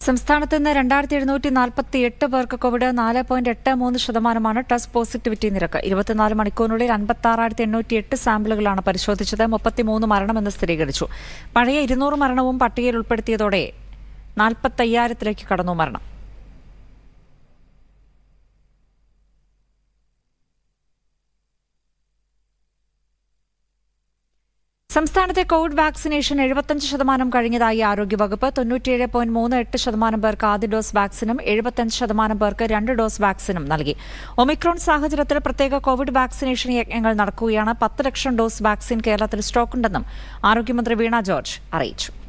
സംസ്ഥാനത്ത് ഇന്ന് രണ്ടായിരത്തി എഴുന്നൂറ്റി നാൽപ്പത്തി എട്ട് പേർക്ക് കോവിഡ് നാല് പോയിന്റ് എട്ട് മൂന്ന് ശതമാനമാണ് ടെസ്റ്റ് പോസിറ്റിവിറ്റി നിരക്ക് ഇരുപത്തിനാല് മണിക്കൂറിനുള്ളിൽ അൻപത്തി ആറായിരത്തി എണ്ണൂറ്റി എട്ട് സാമ്പിളുകളാണ് പരിശോധിച്ചത് മുപ്പത്തിമൂന്ന് മരണമെന്ന് സ്ഥിരീകരിച്ചു പഴയ ഇരുന്നൂറ് മരണവും പട്ടികയിൽ ഉൾപ്പെടുത്തിയതോടെ നാൽപ്പത്തയ്യായിരത്തിലേക്ക് കടന്നു മരണം സംസ്ഥാനത്തെ കോവിഡ് വാക്സിനേഷൻ എഴുപത്തഞ്ച് ശതമാനം കഴിഞ്ഞതായി ആരോഗ്യവകുപ്പ് തൊണ്ണൂറ്റിയേഴ് പോയിന്റ് മൂന്ന് എട്ട് ശതമാനം പേർക്ക് ആദ്യ ഡോസ് വാക്സിനും എഴുപത്തഞ്ച് ശതമാനം പേർക്ക് രണ്ട് ഡോസ് വാക്സിനും നൽകി ഒമിക്രോൺ സാഹചര്യത്തിൽ പ്രത്യേക കോവിഡ് വാക്സിനേഷൻ യജ്ഞങ്ങൾ നടക്കുകയാണ് പത്ത് ലക്ഷം ഡോസ് വാക്സിൻ കേരളത്തിൽ സ്റ്റോക്കുണ്ടെന്നും ആരോഗ്യമന്ത്രി വീണ ജോർജ് അറിയിച്ചു